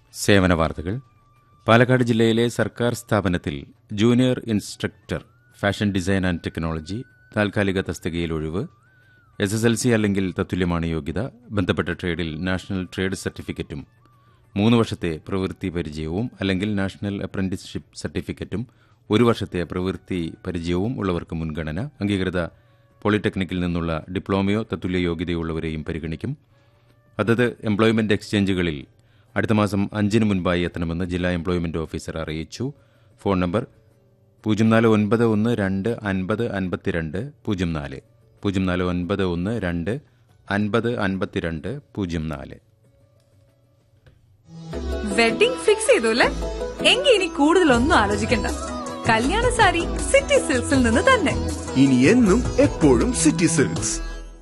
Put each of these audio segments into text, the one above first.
സേവന വാർത്തകൾ പാലക്കാട് ജില്ലയിലെ സർക്കാർ സ്ഥാപനത്തിൽ junior instructor fashion design and technology താൽക്കാലിക തസ്തികയിൽ ഒഴിവ് എസ് എസ് എൽ സി അല്ലെങ്കിൽ തത്തുല്യമാണ് യോഗ്യത ബന്ധപ്പെട്ട ട്രേഡിൽ നാഷണൽ ട്രേഡ് സർട്ടിഫിക്കറ്റും മൂന്ന് വർഷത്തെ പ്രവൃത്തി പരിചയവും അല്ലെങ്കിൽ നാഷണൽ അപ്രന്റീസ്ഷിപ്പ് സർട്ടിഫിക്കറ്റും ഒരു വർഷത്തെ പ്രവൃത്തി പരിചയവും ഉള്ളവർക്ക് മുൻഗണന അംഗീകൃത പോളിടെക്നിക്കിൽ നിന്നുള്ള ഡിപ്ലോമയോ തത്തുല്യ യോഗ്യതയുള്ളവരെയും പരിഗണിക്കും അതത് എംപ്ലോയ്മെന്റ് എക്സ്ചേഞ്ചുകളിൽ അടുത്ത മാസം അഞ്ചിന് മുൻപായി എത്തണമെന്ന് ജില്ലാ എംപ്ലോയ്മെന്റ് ഓഫീസർ അറിയിച്ചു ഫോൺ നമ്പർ പൂജ്യം നാല് ഒൻപത് ഒന്ന് രണ്ട് അൻപത് അൻപത്തിരണ്ട് പൂജ്യം നാല് പൂജ്യം നാല് ഒൻപത് ഒന്ന് രണ്ട് അൻപത് അൻപത്തിരണ്ട് പൂജ്യം നാല് വെഡിംഗ് ഫിക്സ് ചെയ്തു അല്ലേ എങ്കിൽ ഇനി കൂടുതലൊന്നും ആലോചിക്കണ്ട കല്യാണ സാരി സിറ്റി സിൽക്സിൽ നിന്ന് തന്നെ ഇനി എന്നും എപ്പോഴും സിറ്റി സിൽക്സ്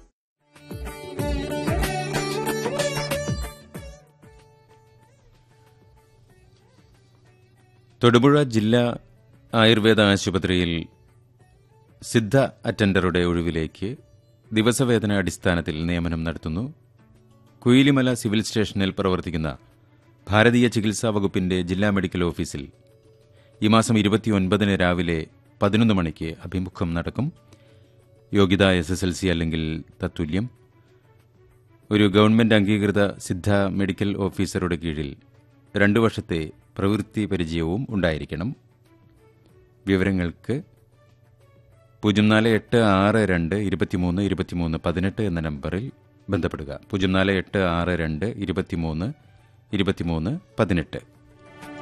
തൊടുപുഴ ജില്ലാ ആയുർവേദ ആശുപത്രിയിൽ സിദ്ധ അറ്റൻഡറുടെ ഒഴിവിലേക്ക് ദിവസവേതന അടിസ്ഥാനത്തിൽ നിയമനം നടത്തുന്നു കുയിലിമല സിവിൽ സ്റ്റേഷനിൽ പ്രവർത്തിക്കുന്ന ഭാരതീയ ചികിത്സാ വകുപ്പിന്റെ ജില്ലാ മെഡിക്കൽ ഓഫീസിൽ ഈ മാസം ഇരുപത്തിയൊൻപതിന് രാവിലെ പതിനൊന്ന് മണിക്ക് അഭിമുഖം നടക്കും യോഗ്യത എസ് എസ് എൽ സി അല്ലെങ്കിൽ തത്തുല്യം ഒരു ഗവൺമെന്റ് അംഗീകൃത സിദ്ധ മെഡിക്കൽ ഓഫീസറുടെ കീഴിൽ രണ്ടു വർഷത്തെ പ്രവൃത്തി പരിചയവും ഉണ്ടായിരിക്കണം വിവരങ്ങൾക്ക് പൂജ്യം നാല് എട്ട് ആറ് രണ്ട് ഇരുപത്തിമൂന്ന് ഇരുപത്തിമൂന്ന് പതിനെട്ട് എന്ന നമ്പറിൽ ബന്ധപ്പെടുക പൂജ്യം നാല് എട്ട് ആറ് രണ്ട് ഇരുപത്തിമൂന്ന് ഇരുപത്തിമൂന്ന് പതിനെട്ട്